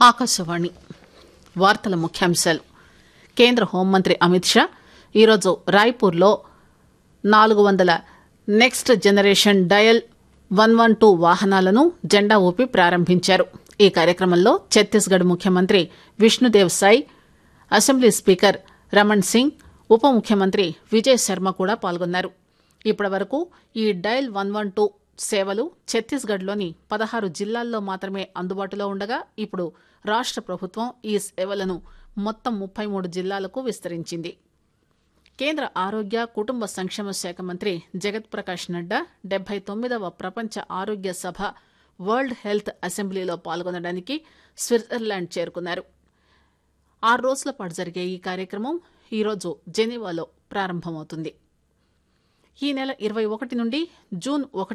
ఆకాశవాణి వార్తల ముఖ్యాంశాలు కేంద్ర హోంమంత్రి అమిత్ షా ఈరోజు రాయ్పూర్లో నాలుగు వందల next generation dial one one two వాహనాలను జెండా ఊపి ప్రారంభించారు ఈ కార్యక్రమంలో ఛత్తీస్గఢ్ ముఖ్యమంత్రి విష్ణుదేవ్ సాయ్ అసెంబ్లీ స్పీకర్ రమణ్ సింగ్ ఉప ముఖ్యమంత్రి విజయ్ శర్మ కూడా పాల్గొన్నారు ఇప్పటి వరకు ఈ డయల్ వన్ వన్ టూ సేవలు ఛత్తీస్గఢ్లోని పదహారు జిల్లాల్లో మాత్రమే అందుబాటులో ఉండగా ఇప్పుడు రాష్ట ప్రభుత్వం ఈ సేవలను మొత్తం ముప్పై మూడు జిల్లాలకు విస్తరించింది కేంద్ర ఆరోగ్య కుటుంబ సంక్షేమ శాఖ మంత్రి జగత్ ప్రకాష్ నడ్డా డెబ్బై తొమ్మిదవ ప్రపంచ ఆరోగ్య సభ వరల్డ్ హెల్త్ అసెంబ్లీలో పాల్గొనడానికి స్విట్జర్లాండ్ చేరుకున్నారు ఆరు రోజుల పాటు జరిగే ఈ కార్యక్రమం ఈరోజు జెనీవాలో ప్రారంభమవుతుంది ఈ నెల ఇరవై ఒకటి నుండి జూన్ ఒకటి